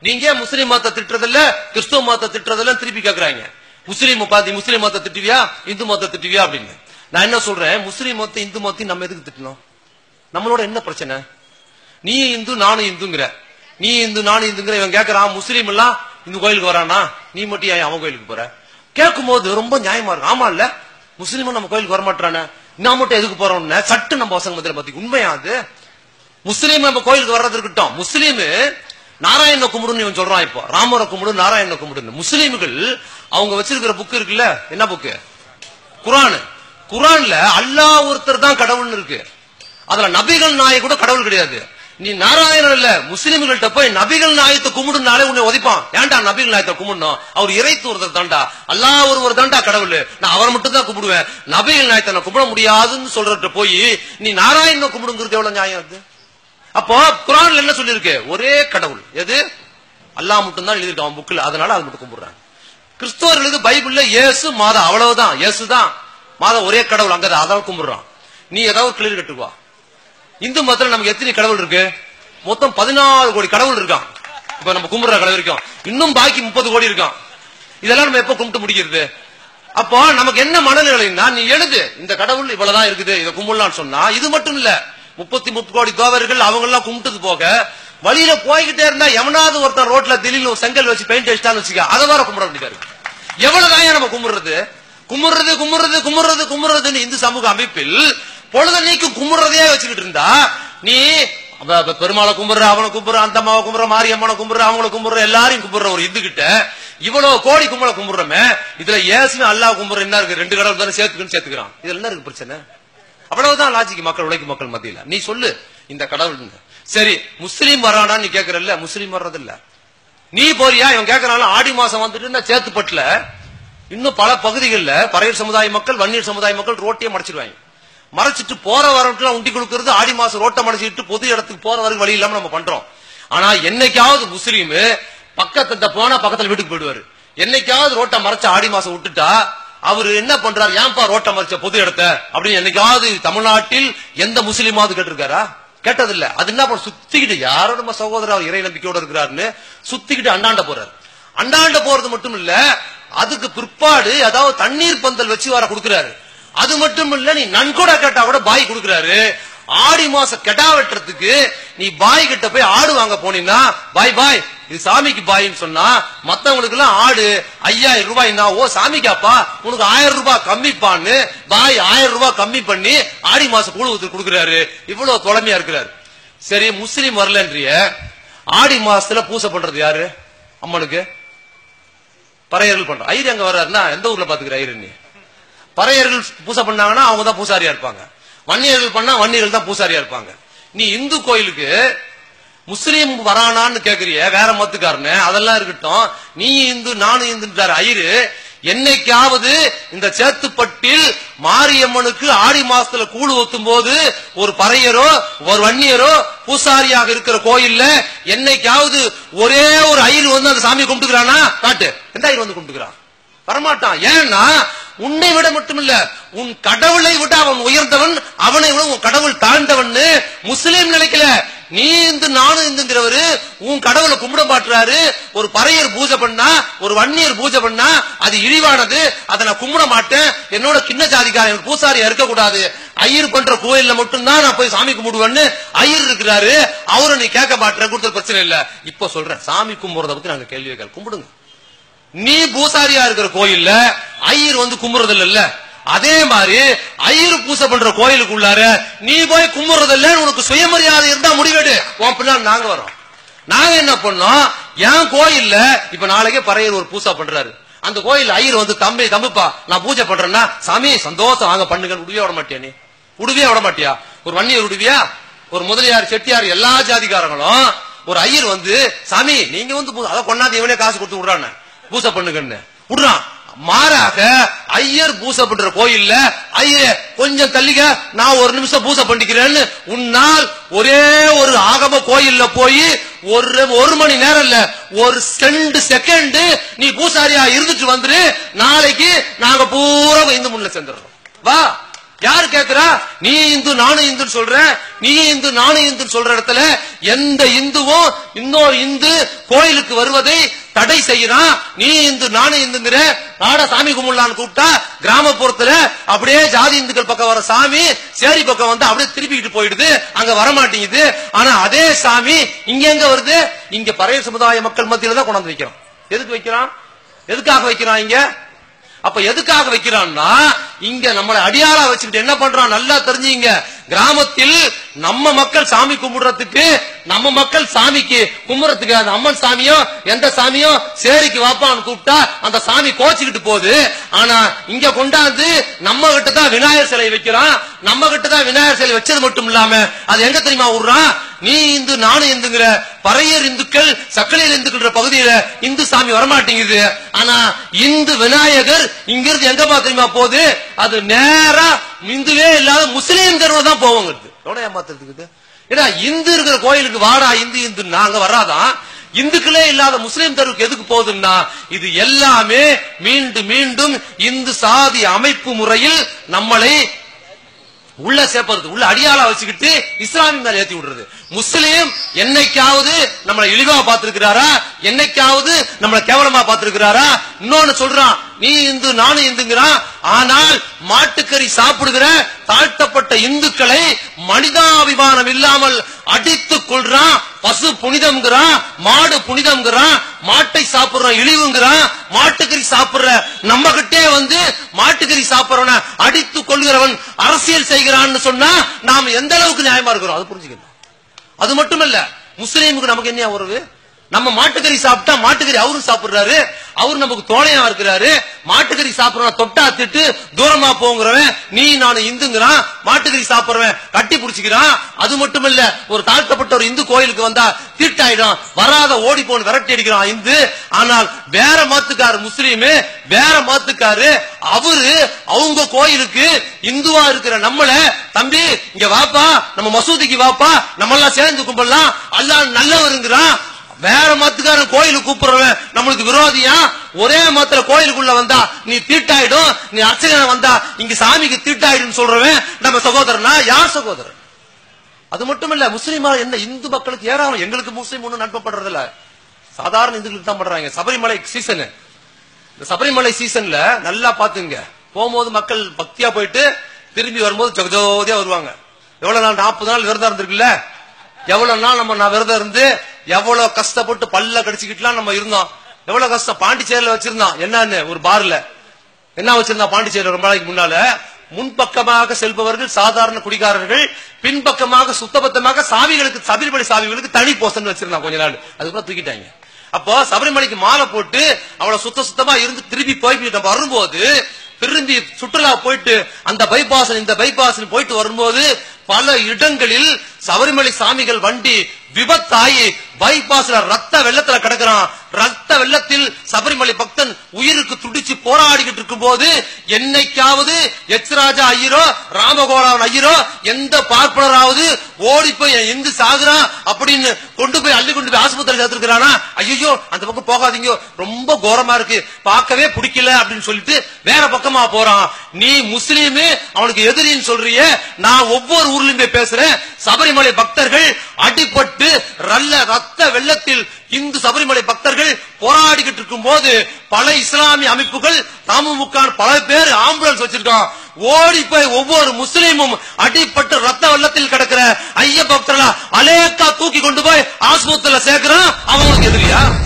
நீங்க முஸ்லீம் மதத்தை திட்டுறதில்ல கிறிஸ்துவ மதத்தை திட்டுறதில்ல திருப்பி கேக்குறாங்க முஸ்லீம் பாத்தி முஸ்லீம் மதத்தை திட்டுவியா இந்து மதத்தை திட்டுவியா அப்படின்னு நான் என்ன சொல்றேன் முஸ்லீம் மதத்தை இந்து மதத்தையும் நம்ம எதுக்கு திட்டணும் நம்மளோட என்ன பிரச்சனை நீ இந்து நானும் இந்துங்கிற நீ இந்து நானும் இந்துங்கிற இவன் கேக்குறான் முஸ்லீம் எல்லாம் இந்த கோயிலுக்கு வரானா நீ மட்டும் ஏன் அவன் கோயிலுக்கு போற கேட்கும் போது ரொம்ப நியாயமா இருக்கு ஆமா இல்ல முஸ்லீமும் நம்ம கோயிலுக்கு வரமாட்டானே நான் மட்டும் எதுக்கு போறோம்னு சட்டு நம்ம பசங்க மத்தியில பத்தி உண்மையா அது முஸ்லீம் நம்ம கோயிலுக்கு வர்றது இருக்கட்டும் முஸ்லீம் நாராயண கும்பிடுன்னு இவன் சொல்றான் இப்போ ராமரை கும்பிடு நாராயண கும்பிடுன்னு முஸ்லீம்கள் அவங்க வச்சிருக்கிற புக் இருக்குல்ல என்ன புக்கு குரான் குரான்ல அல்லாஹ் ஒருத்தர் தான் கடவுள்னு இருக்கு அதுல நபிகள் நாய கூட கடவுள் கிடையாது நீ நாராயணன் இல்ல முஸ்லிம்கள்ட்ட போய் நபிகள் நாயத்தை கும்பிடுனாலே உன்னை உதைப்பான் ஏன்டா நபிகள் நாயத்தை கும்பிடணும் அவர் இறைத்து ஒருத்தர் தான்டா அல்லாஹ் ஒருவர் தான்டா கடவுள் நான் அவரை மட்டும் தான் கும்பிடுவேன் நபிகள் நாயத்தை நான் கும்பிட முடியாதுன்னு சொல்றத போய் நீ நாராயணனை கும்பிடுங்கிறது எவ்வளவு நியாயம் அது அப்போ குரான்ல என்ன சொல்லிருக்கு ஒரே கடவுள் எது அல்லாஹ் மட்டும் தான் எழுதியிருக்கு அவன் புக்ல அதனால அது மட்டும் கும்பிடுறாங்க கிறிஸ்தவர்களுக்கு பைபிள்ல இயேசு மாதா அவ்வளவுதான் இயேசு தான் மாதா ஒரே கடவுள் அங்க அதான் கும்பிடுறான் நீ ஏதாவது கிளியர் கட்டுவா இந்து மதத்துல நமக்கு எத்தனை கடவுள் இருக்கு மொத்தம் பதினாலு கோடி கடவுள் இருக்கான் இப்ப நம்ம கும்பிடுற கடவுள் இருக்கும் இன்னும் பாக்கி முப்பது கோடி இருக்கான் இதெல்லாம் நம்ம எப்ப கும்பிட்டு முடிக்கிறது அப்போ நமக்கு என்ன மனநிலைன்னா நீ எழுது இந்த கடவுள் இவ்வளவுதான் இருக்குது இதை கும்பிடலாம்னு சொன்னா இது மட்டும் இல்ல முப்பத்தி முப்பது கோடி தோவர்கள் அவங்க எல்லாம் கும்பிட்டது போக வழியில போய்கிட்டே இருந்தா எவனாவது ஒருத்தன் ரோட்ல திடீர்னு ஒரு செங்கல் வச்சு பெயிண்ட் அடிச்சிட்டான்னு வச்சுக்க அதை வேற கும்பிட வேண்டியதா இருக்கு எவ்வளவுதான் நம்ம கும்பிடுறது கும்பிடுறது கும்பிடுறது கும்பிடுறது கும்பிடுறதுன்னு இந்து சமூக அமைப்பில் பொழுத நீக்கும் கும்பிடுறதையே வச்சுக்கிட்டு இருந்தா நீ அவ- அவ பெருமாளை கும்பிடுற அவனை கும்பிடுற அந்த அம்மாவை கும்பிடுற மாரியம்மனை கும்பிடுற அவங்கள கும்பிடுற எல்லாரையும் கும்பிடுற ஒரு இது கிட்ட இவ்வளவு கோடி கும்பலை கும்பிடுறமே இதுல ஏசுமே அல்லாஹ் கும்பிடுற என்ன இருக்கு ரெண்டு கடவுள் தானே சேர்த்துக்குன்னு சேர்த்துக்கிறான் இதுல என்ன இருக்கு பிரச்சனை அவ்வளவுதான் லாஜிக் மக்கள் உழைக்கும் மக்கள் மத்தியில நீ சொல்லு இந்த கடவுள் சரி முஸ்லீம் வரானா நீ கேக்குறல்ல முஸ்லீம் வர்றது இல்ல நீ போறியா இவன் கேக்குறான் ஆடி மாசம் வந்துட்டு சேத்துப்பட்டுல இன்னும் பல பகுதிகளில் பறையர் சமுதாய மக்கள் வன்னியர் சமுதாய மக்கள் ரோட்டையே மறைச்சிருவாங்க மறைச்சிட்டு போற வரட்டுலாம் உண்டி கொடுக்கறது ஆடி மாசம் ரோட்டை மறைச்சிட்டு பொது இடத்துக்கு போற வரைக்கும் வழி இல்லாம நம்ம பண்றோம் ஆனா என்னைக்காவது முஸ்லீம் பக்கத்துல போனா பக்கத்துல வீட்டுக்கு போயிடுவாரு என்னைக்காவது ரோட்டை மறைச்சு ஆடி மாசம் விட்டுட்டா அவரு என்ன பண்றாரு ஏன்பா ரோட்டை மறைச்ச பொது இடத்த அப்படின்னு என்னைக்காவது தமிழ்நாட்டில் எந்த முஸ்லீமாவது கேட்டிருக்காரா கேட்டதில்ல அது என்ன பண்ண சுத்திக்கிட்டு யாரோ நம்ம சகோதரர் அவர் இறை நம்பிக்கையோட இருக்கிறாருன்னு சுத்திக்கிட்டு அண்டாண்ட போறாரு அண்டாண்ட போறது மட்டும் இல்ல அதுக்கு பிற்பாடு அதாவது தண்ணீர் பந்தல் வச்சு வர கொடுக்கிறாரு அது மட்டும் இல்ல நீ நன்கொடை கேட்டா கூட பாய் கொடுக்கிறாரு ஆடி மாசம் கெடா வெட்டுறதுக்கு நீ பாய் கிட்ட போய் ஆடு வாங்க போனீங்கன்னா பாய் பாய் இது சாமிக்கு பாய்ன்னு சொன்னா மத்தவங்களுக்கு எல்லாம் ஆடு ஐயாயிரம் ரூபாய்னா ஓ சாமிக்காப்பா உனக்கு ஆயிரம் ரூபாய் கம்மிப்பான்னு பாய் ஆயிரம் ரூபாய் கம்மி பண்ணி ஆடி மாசம் கூழ் ஊத்து கொடுக்குறாரு இவ்வளவு தொலைமையா இருக்கிறாரு சரி முஸ்லீம் வரலன்றிய ஆடி மாசத்துல பூசை பண்றது யாரு அம்மனுக்கு பறையர்கள் பண்றோம் ஐயர் எங்க வர்றாருன்னா எந்த ஊர்ல பாத்துக்கிற ஐயர் நீ பறையர்கள் பூசை பண்ணாங்கன்னா அவங்க தான் பூசாரியா இருப்பாங்க வன்னியர்கள் பண்ணா வன்னியர்கள் தான் பூசாரியா இருப்பாங்க நீ இந்து கோயிலுக்கு முஸ்லீம் வரானான்னு கேக்குறிய வேற மத்துக்காரனு அதெல்லாம் இருக்கட்டும் நீ இந்து நானும் இந்துன்றாரு ஐயரு என்னைக்காவது இந்த சேத்துப்பட்டில் மாரியம்மனுக்கு ஆடி மாசத்துல கூழு ஊத்தும் போது ஒரு பறையரோ ஒரு வன்னியரோ பூசாரியாக இருக்கிற கோயில்ல என்னைக்காவது ஒரே ஒரு ஐயர் வந்து அந்த சாமியை கும்பிட்டுக்கிறானா காட்டு எந்த ஐயர் வந்து கும்பிட்டுக்கிறான் வரமாட்டான் ஏன்னா உன்னை விட மட்டுமில்ல உன் கடவுளை விட அவன் உயர்ந்தவன் அவனை விட உன் கடவுள் தாழ்ந்தவன் முஸ்லீம் நினைக்கல நீ இந்து நானும் இந்துங்கிறவரு உன் கடவுளை கும்பிட மாட்டுறாரு ஒரு பறையர் பூஜை பண்ணா ஒரு வன்னியர் பூஜை பண்ணா அது இழிவானது அதை நான் கும்பிட மாட்டேன் என்னோட கிண்ண ஜாதிக்காரன் எனக்கு பூசாரியா இருக்கக்கூடாது ஐயர் பண்ற கோயில்ல மட்டும்தான் நான் போய் சாமி கும்பிடுவேன்னு ஐயர் இருக்கிறாரு அவரை நீ கேட்க மாட்டேன் கொடுத்த பிரச்சனை இல்ல இப்ப சொல்றேன் சாமி கும்பிடுறத பத்தி நாங்க கேள்வி கேட்கல கும்பிடுங்க நீ பூசாரியா இருக்கிற கோயில்ல ஐயர் வந்து கும்புறது இல்ல அதே மாதிரி ஐயர் பூசை பண்ற கோயிலுக்குள்ளார நீ போய் கும்புறது இல்ல உனக்கு சுயமரியாதை இருந்தா முடிவெடு உன் பின்னாடி நாங்க வரோம் நாங்க என்ன பண்ணோம் என் கோயில்ல இப்ப நாளைக்கே பறையர் ஒரு பூசா பண்றாரு அந்த கோயில் ஐயர் வந்து தம்பி தம்பிப்பா நான் பூஜை பண்றேன்னா சாமி சந்தோஷம் வாங்க பண்ணுங்கன்னு உடவே விட மாட்டியா நீ உடவே விட மாட்டியா ஒரு வன்னியர் விடுவியா ஒரு முதலியார் செட்டியார் எல்லா ஜாதிகாரங்களும் ஒரு ஐயர் வந்து சாமி நீங்க வந்து பூ- அதை கொண்டாந்து இவனே காசு கொடுத்து விடுறான்னு பூசை பண்ணுங்கன்னு விடுறான் மாறாக ஐயர் பூசை பண்ற கோயில்ல ஐயர் கொஞ்சம் தள்ளிக்க நான் ஒரு நிமிஷம் பூசை பண்ணிக்கிறேன்னு உன்னால் ஒரே ஒரு ஆகம கோயில்ல போய் ஒரு ஒரு மணி நேரம் இல்ல ஒரு ரெண்டு செகண்ட் நீ பூசாரியா இருந்துட்டு வந்துரு நாளைக்கு நாங்க பூரா இந்து முன்ன சேர்ந்துடுறோம் வா யாரு கேக்குறா நீ இந்து நானும் இந்துன்னு சொல்ற நீ இந்து நானும் இந்துன்னு சொல்ற இடத்துல எந்த இந்துவும் இன்னொரு இந்து கோயிலுக்கு வருவதை தடை செய்யறான் நீ இந்து நானும் இந்துங்கிற நாட சாமி கும்பிடலான்னு கூப்பிட்டா கிராமப்புறத்துல அப்படியே ஜாதி இந்துக்கள் பக்கம் வர சாமி சேரி பக்கம் வந்து அப்படியே திருப்பிக்கிட்டு போயிடுது அங்க வர மாட்டேங்குது ஆனா அதே சாமி இங்க எங்க வருது இங்க பழைய சமுதாய மக்கள் மத்தியில தான் கொண்டாந்து வைக்கிறோம் எதுக்கு வைக்கிறான் எதுக்காக வைக்கிறான் இங்க அப்ப எதுக்காக வைக்கிறான்னா இங்க நம்மளை அடியாளா வச்சுக்கிட்டு என்ன பண்றான் நல்லா தெரிஞ்சுங்க கிராமத்தில் நம்ம மக்கள் சாமி கும்பிடுறதுக்கு நம்ம மக்கள் சாமிக்கு கும்பிடுறதுக்கு அந்த அம்மன் சாமியோ எந்த சாமியோ சேரிக்கு வாப்பான்னு கூப்பிட்டா அந்த சாமி கோச்சுக்கிட்டு போகுது ஆனா இங்க கொண்டாந்து நம்ம கிட்ட தான் விநாயகர் சிலை வைக்கிறான் நம்ம கிட்ட தான் விநாயகர் சிலை வச்சது மட்டும் இல்லாம அது எங்க தெரியுமா விடுறான் நீ இந்து நானும் இந்துங்கிற பறையர் இந்துக்கள் சக்கலையில் இந்துக்கிற பகுதியில இந்து சாமி வரமாட்டேங்குது ஆனா இந்து விநாயகர் இங்க இருந்து எங்கப்பா தெரியுமா போகுது அது நேரா இந்துவே இல்லாத முஸ்லீம் தெருவுல தான் போவோங்கிறது எவ்வளவு ஏமாத்துறதுக்கு ஏன்னா இந்து இருக்கிற கோயிலுக்கு வாடா இந்து இந்து நாங்க வராதான் இந்துக்களே இல்லாத முஸ்லீம் தெருவுக்கு எதுக்கு போகுதுன்னா இது எல்லாமே மீண்டும் மீண்டும் இந்து சாதி அமைப்பு முறையில் நம்மளை உள்ள சேர்ப்பது உள்ள அடியாளா வச்சுக்கிட்டு இஸ்லாமிய மேல ஏத்தி விடுறது முஸ்லீம் என்னைக்காவது நம்மளை இழிவா பார்த்திருக்கிறாரா என்னைக்காவது நம்மளை கேவலமா பார்த்திருக்கிறாரா இன்னொன்னு சொல்றான் நீ இந்து நானும் இந்துங்கிறான் ஆனால் மாட்டுக்கறி சாப்பிடுகிற தாழ்த்தப்பட்ட இந்துக்களை மனிதாபிமானம் இல்லாமல் அடித்துக் கொள்றான் பசு புனிதம்ங்கிறான் மாடு புனிதம்ங்கிறான் மாட்டை சாப்பிடுற இழிவுங்கிறான் மாட்டுக்கறி சாப்பிடுற நம்ம கிட்டே வந்து மாட்டுக்கறி சாப்பிடுறவன அடித்து கொள்கிறவன் அரசியல் செய்கிறான்னு சொன்னா நாம எந்த அளவுக்கு நியாயமா இருக்கிறோம் அது புரிஞ்சுக்கணும் அது மட்டுமல்ல முஸ்லீமுக்கு நமக்கு என்ன உறவு நம்ம மாட்டுக்கறி சாப்பிட்டா மாட்டுக்கறி அவரும் சாப்பிடுறாரு அவர் நமக்கு தோணையா இருக்கிறாரு மாட்டுக்கறி சாப்பிடுறவன் தொட்டா திட்டு தூரமா போங்கிறவன் நீ நான் இந்துங்கிறான் மாட்டுக்கறி சாப்பிடுறவன் கட்டி பிடிச்சிக்கிறான் அது மட்டுமல்ல ஒரு தாழ்த்தப்பட்ட ஒரு இந்து கோயிலுக்கு வந்தா தீட்டாயிடும் வராத ஓடி போன்னு விரட்டி அடிக்கிறான் இந்து ஆனால் வேற மாத்துக்காரு முஸ்லீமு வேற மாத்துக்காரு அவரு அவங்க கோயிலுக்கு இந்துவா இருக்கிற நம்மள தம்பி இங்க வாப்பா நம்ம மசூதிக்கு வாப்பா நம்ம எல்லாம் சேர்ந்து கும்பிடலாம் அல்லாஹ் நல்லவருங்கிறான் வேற மத்துக்காரன் கோயிலுக்கு கூப்பிடுறவன் நம்மளுக்கு விரோதியா ஒரே மாத்திர கோயிலுக்குள்ள வந்தா நீ தீட்டாயிடும் நீ அர்ச்சகனை வந்தா இங்க சாமிக்கு தீட்டாயிடும் சொல்றவன் நம்ம சகோதரனா யார் சகோதரன் அது மட்டும் இல்ல முஸ்லீமா என்ன இந்து மக்களுக்கு ஏறாம எங்களுக்கு முஸ்லீம் ஒண்ணும் நட்பப்படுறது இல்ல சாதாரண இந்துக்களுக்கு தான் பண்றாங்க சபரிமலை சீசன் இந்த சபரிமலை சீசன்ல நல்லா பாத்துங்க போகும்போது மக்கள் பக்தியா போயிட்டு திரும்பி வரும்போது ஜகஜோதியா வருவாங்க எவ்வளவு நாள் நாற்பது நாள் விரதம் இருந்திருக்குல்ல எவ்வளவு நாள் நம்ம நான் விரதம் இருந்து எவ்வளவு கஷ்டப்பட்டு பல்ல கடிச்சுக்கிட்டுலாம் நம்ம இருந்தோம் எவ்வளவு கஷ்டம் பாண்டிச்சேரியில வச்சிருந்தோம் என்னன்னு ஒரு பார்ல என்ன வச்சிருந்தா பாண்டிச்சேரி ரொம்ப நாளைக்கு முன்னால முன்பக்கமாக செல்பவர்கள் சாதாரண குடிகாரர்கள் பின்பக்கமாக சுத்தபத்தமாக சாவிகளுக்கு சபரிமலை சாவிகளுக்கு தனி போசன் வச்சிருந்தான் கொஞ்ச நாள் அதுக்கப்புறம் தூக்கிட்டாங்க அப்போ சபரிமலைக்கு மாலை போட்டு அவ்வளவு சுத்த சுத்தமா இருந்து திரும்பி போய் நம்ம வரும்போது திரும்பி சுற்றுலா போயிட்டு அந்த பைபாஸ் இந்த பைபாஸ் போயிட்டு வரும்போது பல இடங்களில் சபரிமலை சாமிகள் வண்டி விபத்தாயி பைபாஸ்ல ரத்த வெள்ளத்துல கிடக்குறான் ரத்த வெள்ளத்தில் சபரிமலை பக்தன் உயிருக்கு துடிச்சு போராடிக்கிட்டு இருக்கும் போது என்னைக்காவது எச்ராஜா ஐயரோ ராமகோராவன் ஐயரோ எந்த பார்ப்பனராவது ஓடி போய் என் இந்து சாகுறான் அப்படின்னு கொண்டு போய் அள்ளி கொண்டு போய் ஆஸ்பத்திரி சேர்த்திருக்கிறானா ஐயோ அந்த பக்கம் போகாதீங்க ரொம்ப கோரமா இருக்கு பார்க்கவே பிடிக்கல அப்படின்னு சொல்லிட்டு வேற பக்கமா போறான் நீ முஸ்லீமு அவனுக்கு எதிரின்னு சொல்றிய நான் ஒவ்வொரு ஊர்லயும் போய் பேசுறேன் சபரிமலை பக்தர்கள் அடிபட்டு ரல்ல ரத்த வெள்ளத்தில் இந்து சபரிமலை பக்தர்கள் போராடிக்கிட்டு இருக்கும் போது பல இஸ்லாமிய அமைப்புகள் தமுமுக பல பேர் ஆம்புலன்ஸ் வச்சிருக்கான் ஓடி போய் ஒவ்வொரு முஸ்லீமும் அடிப்பட்டு ரத்த வெள்ளத்தில் கிடக்கிற ஐய பக்தர்களா அலேக்கா தூக்கி கொண்டு போய் ஆஸ்பத்திரியில சேர்க்கிறான் அவங்களுக்கு எதிரியா